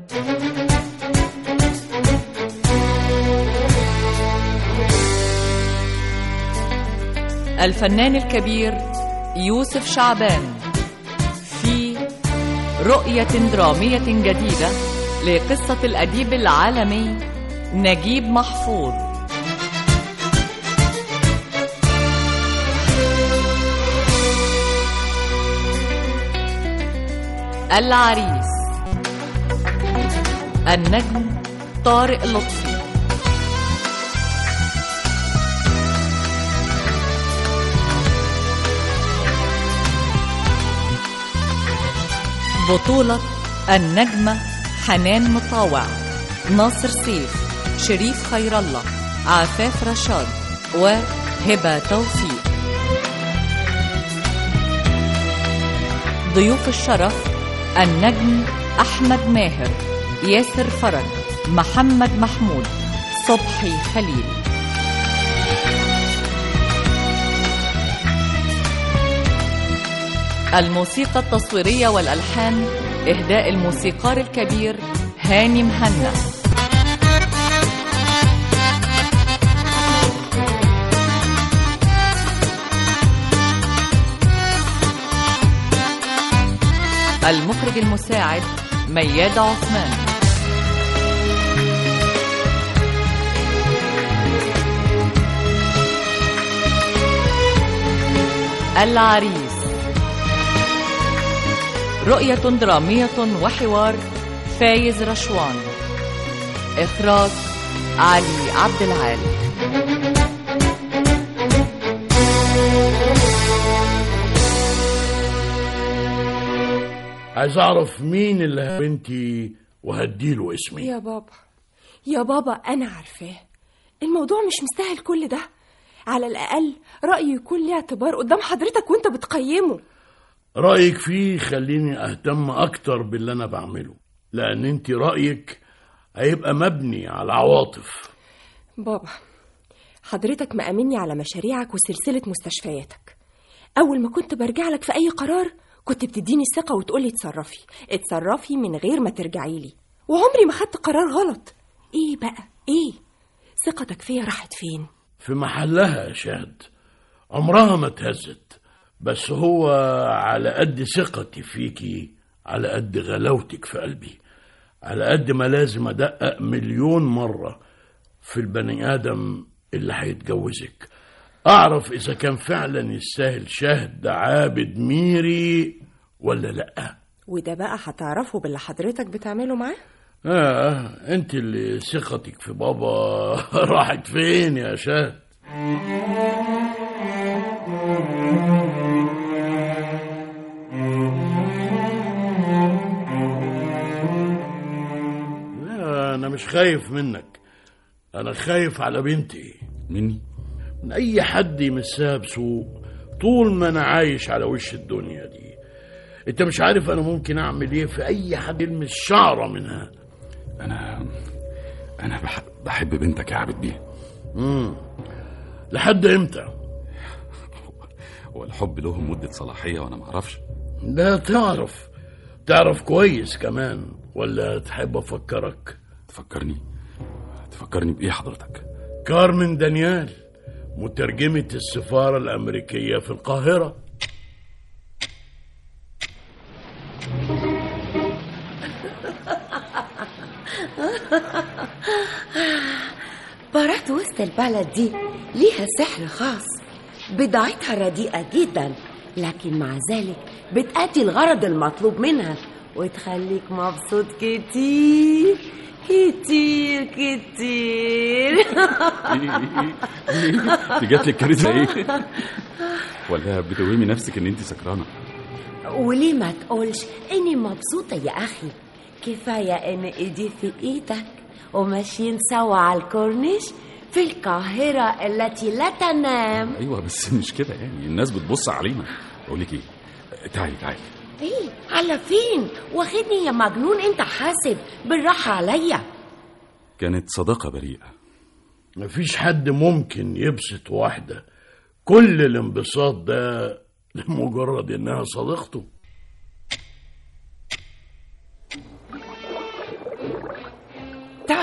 الفنان الكبير يوسف شعبان في رؤية درامية جديدة لقصة الأديب العالمي نجيب محفوظ العريس النجم طارق لطفي بطولة النجمة حنان مطاوع ناصر سيف شريف خير الله عفاف رشاد وهبة توفيق ضيوف الشرف النجم أحمد ماهر ياسر فرج محمد محمود صبحي خليل الموسيقى التصويرية والألحان إهداء الموسيقار الكبير هاني مهنا المخرج المساعد مياد عثمان العريس رؤية درامية وحوار فايز رشوان إخراج علي عبد العال عايز اعرف مين اللي بنتي وهديله اسمي يا بابا يا بابا أنا عارفاه الموضوع مش مستاهل كل ده على الأقل رأيي يكون ليه اعتبار قدام حضرتك وانت بتقيمه رأيك فيه خليني اهتم اكتر باللي انا بعمله لان انت رأيك هيبقى مبني على عواطف بابا حضرتك مأمني على مشاريعك وسلسلة مستشفياتك أول ما كنت برجع لك في أي قرار كنت بتديني الثقة وتقولي اتصرفي اتصرفي من غير ما ترجعي لي وعمري ما خدت قرار غلط ايه بقى ايه ثقتك فيا راحت فين في محلها يا شهد عمرها ما اتهزت بس هو على قد ثقتي فيكي على قد غلاوتك في قلبي على قد ما لازم ادقق مليون مرة في البني ادم اللي هيتجوزك اعرف اذا كان فعلا يستاهل شهد عابد ميري ولا لا وده بقى هتعرفه باللي حضرتك بتعمله معاه اه انت اللي ثقتك في بابا راحت فين يا شهد لا انا مش خايف منك انا خايف على بنتي مني من اي حد يمسها بسوء طول ما انا عايش على وش الدنيا دي انت مش عارف انا ممكن اعمل ايه في اي حد يلمس شعره منها انا انا بح... بحب بنتك يا عابد بيه لحد امتى هو الحب له مدة صلاحية وانا ما اعرفش لا تعرف تعرف كويس كمان ولا تحب افكرك تفكرني تفكرني بايه حضرتك كارمن دانيال مترجمة السفارة الأمريكية في القاهرة بارات وسط البلد دي ليها سحر خاص بضاعتها رديئة جدا لكن مع ذلك بتأدي الغرض المطلوب منها وتخليك مبسوط كتير كتير كتير انت جات لك كارثة ايه ولا بتوهمي نفسك ان انت سكرانة وليه ما تقولش اني مبسوطة يا اخي كفاية ان ايدي في ايدك وماشيين سوا على الكورنيش في القاهرة التي لا تنام ايوه بس مش كده يعني الناس بتبص علينا اقول لك ايه تعالي تعالي ايه على فين واخدني يا مجنون انت حاسب بالراحة عليا كانت صداقة بريئة مفيش حد ممكن يبسط واحدة كل الانبساط ده لمجرد انها صديقته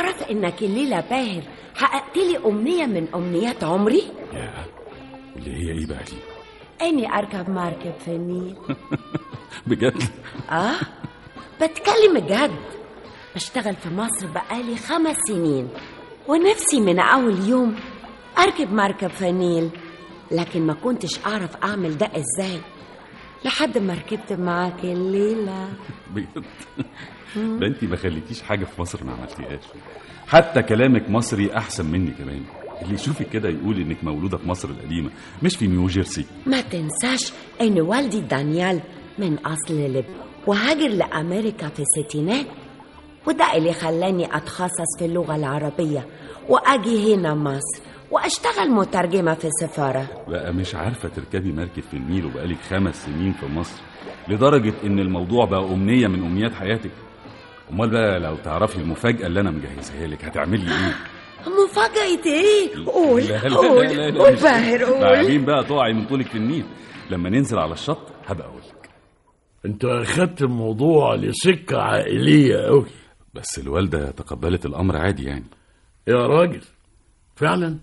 تعرف انك الليلة باهر حققت لي امنية من امنيات عمري يا اللي هي ايه بقى دي اني اركب مركب في النيل بجد اه بتكلم جد بشتغل في مصر بقالي خمس سنين ونفسي من اول يوم اركب مركب في النيل لكن ما كنتش اعرف اعمل ده ازاي لحد ما ركبت معاك الليله بجد ده انت ما خليتيش حاجه في مصر ما عملتيهاش حتى كلامك مصري احسن مني كمان اللي يشوفك كده يقول انك مولوده في مصر القديمه مش في نيو جيرسي ما تنساش ان والدي دانيال من اصل لب وهاجر لامريكا في الستينات وده اللي خلاني اتخصص في اللغه العربيه واجي هنا مصر واشتغل مترجمه في السفاره بقى مش عارفه تركبي مركب في النيل وبقالك خمس سنين في مصر لدرجه ان الموضوع بقى امنيه من امنيات حياتك امال بقى لو تعرفي المفاجاه اللي انا مجهزها لك هتعملي ايه مفاجأة ايه؟ قول لا لا لا قول لا لا قول مش- باهر قول تعالين بقى تقعي من طولك في النيل لما ننزل على الشط هبقى اقول لك انت اخدت الموضوع لسكة عائلية قوي بس الوالده تقبلت الامر عادي يعني يا راجل فعلا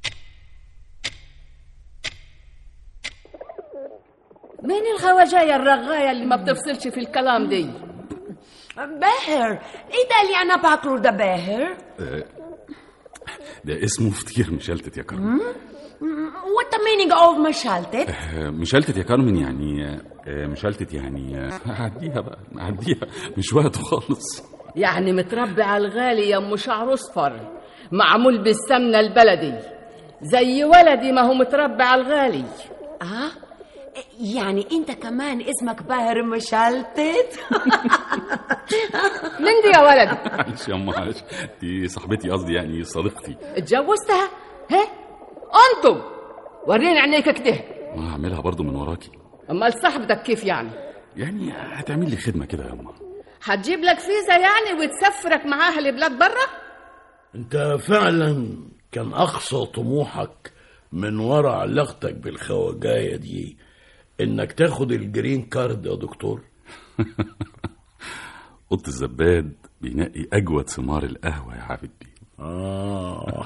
مين الخواجاية الرغاية اللي ما بتفصلش في الكلام دي باهر ايه ده اللي انا باكله ده باهر؟ ده اسمه فطير مشلتت يا كارمن What the meaning of مشالتت؟ آه، مشلتت يا كارمن يعني آه، مشلتت يعني آه، هعديها بقى هعديها مش وقته خالص يعني متربي على الغالي يا ام شعر اصفر معمول بالسمنة البلدي زي ولدي ما هو متربي على الغالي اه يعني انت كمان اسمك باهر مشالتت؟ من دي يا ولدي معلش يا أم، معلش دي صاحبتي قصدي يعني صديقتي اتجوزتها ها انتم وريني عينيك كده ما هعملها برضو من وراكي امال صاحبتك كيف يعني يعني هتعمل لي خدمه كده يا أم هتجيب لك فيزا يعني وتسفرك معاها لبلاد برا انت فعلا كان اقصى طموحك من ورا علاقتك بالخواجاية دي انك تاخد الجرين كارد يا دكتور قط الزباد بينقي اجود ثمار القهوه يا عابد بيه آه.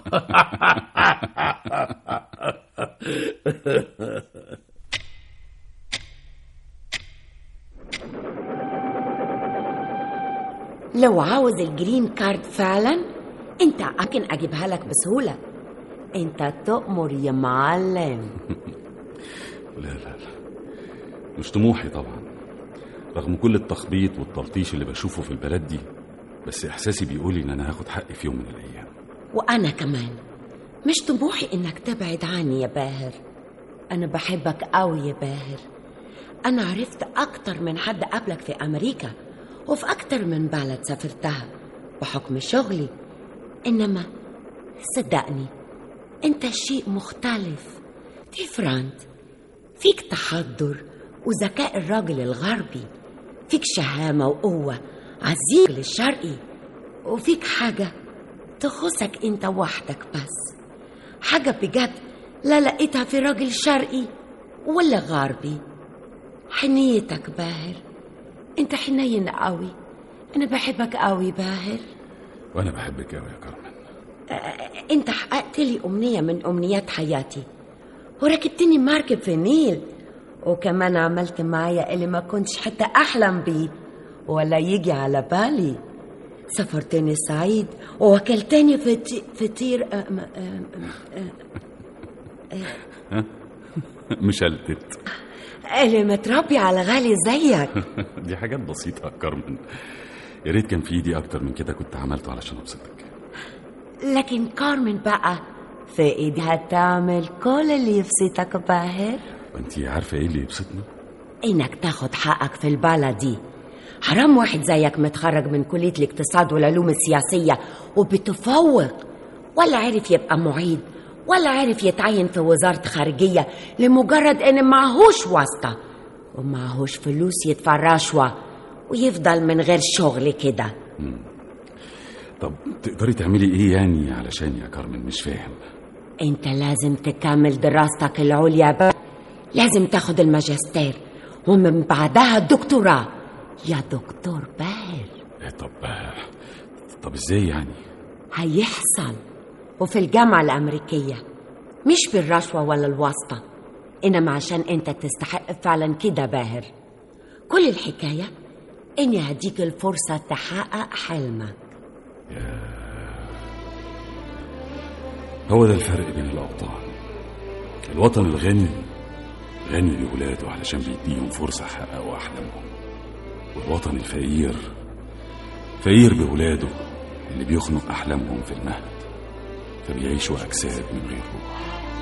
لو عاوز الجرين كارد فعلا انت اكن اجيبها لك بسهولة انت تؤمر يا معلم لا لا لا مش طموحي طبعا رغم كل التخبيط والتلطيش اللي بشوفه في البلد دي بس احساسي بيقولي ان انا هاخد حقي في يوم من الايام وانا كمان مش طموحي انك تبعد عني يا باهر انا بحبك قوي يا باهر انا عرفت اكتر من حد قبلك في امريكا وفي اكتر من بلد سافرتها بحكم شغلي انما صدقني انت شيء مختلف ديفرنت فيك تحضر وذكاء الراجل الغربي فيك شهامة وقوة عزيز للشرقي وفيك حاجة تخصك انت وحدك بس حاجة بجد لا لقيتها في راجل شرقي ولا غربي حنيتك باهر انت حنين قوي انا بحبك قوي باهر وانا بحبك قوي يا كارمن انت حققت لي امنية من امنيات حياتي وركبتني مركب في النيل وكمان عملت معايا اللي ما كنتش حتى احلم بيه ولا يجي على بالي سفرتني سعيد ووكلتني فت- فطير أم- أم- مشلتت اللي متربي على غالي زيك دي حاجات بسيطه يا كارمن يا ريت كان في ايدي اكتر من كده كنت عملته علشان ابسطك لكن كارمن بقى في ايدها تعمل كل اللي يبسطك باهر وانت عارفه ايه اللي يبسطني انك تاخد حقك في البلد دي حرام واحد زيك متخرج من كلية الاقتصاد والعلوم السياسية وبتفوق ولا عرف يبقى معيد ولا عرف يتعين في وزارة خارجية لمجرد ان معهوش واسطة ومعهوش فلوس يدفع رشوة ويفضل من غير شغل كده طب تقدري تعملي ايه يعني علشان يا كارمن مش فاهم انت لازم تكمل دراستك العليا بقى لازم تاخد الماجستير ومن بعدها الدكتوراه يا دكتور باهر إيه طب طب ازاي يعني هيحصل وفي الجامعة الأمريكية مش بالرشوة ولا الواسطة إنما عشان أنت تستحق فعلا كده باهر كل الحكاية إني هديك الفرصة تحقق حلمك هو ده الفرق بين الأوطان الوطن الغني غني لولاده علشان بيديهم فرصة يحققوا أحلامهم والوطن الفقير فقير بولاده اللي بيخنق أحلامهم في المهد فبيعيشوا أجساد من غير روح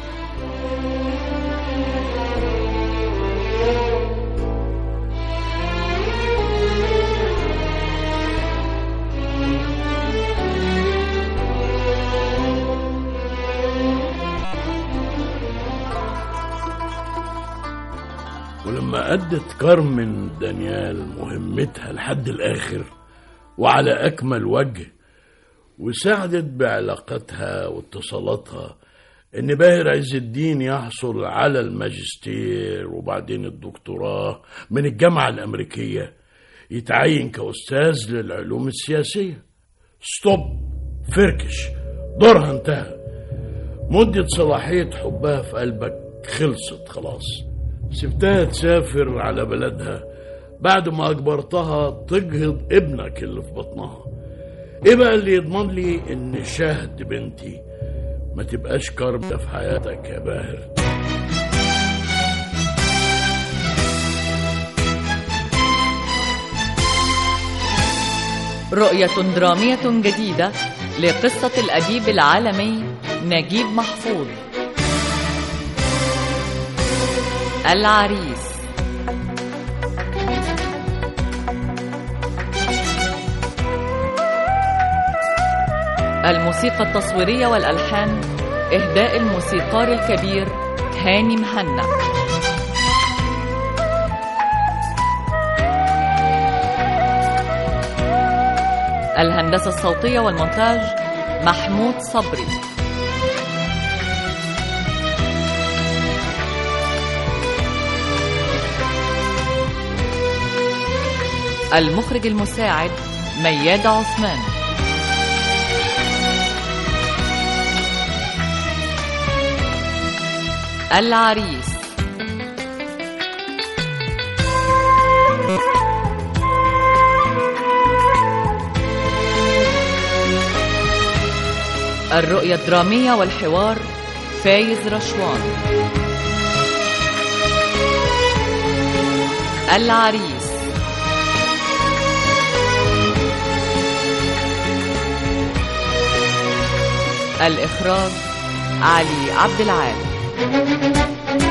ولما أدت كارمن دانيال مهمتها لحد الآخر وعلى أكمل وجه وساعدت بعلاقاتها واتصالاتها إن باهر عز الدين يحصل على الماجستير وبعدين الدكتوراه من الجامعة الأمريكية يتعين كأستاذ للعلوم السياسية ستوب فركش دورها انتهى مدة صلاحية حبها في قلبك خلصت خلاص سبتها تسافر على بلدها بعد ما أجبرتها تجهض ابنك اللي في بطنها ايه بقى اللي يضمن لي ان شهد بنتي ما تبقاش كربة في حياتك يا باهر رؤية درامية جديدة لقصة الأديب العالمي نجيب محفوظ العريس الموسيقى التصويرية والألحان إهداء الموسيقار الكبير هاني مهنا الهندسة الصوتية والمونتاج محمود صبري المخرج المساعد مياد عثمان العريس الرؤية الدرامية والحوار فايز رشوان العريس الإخراج علي عبد العال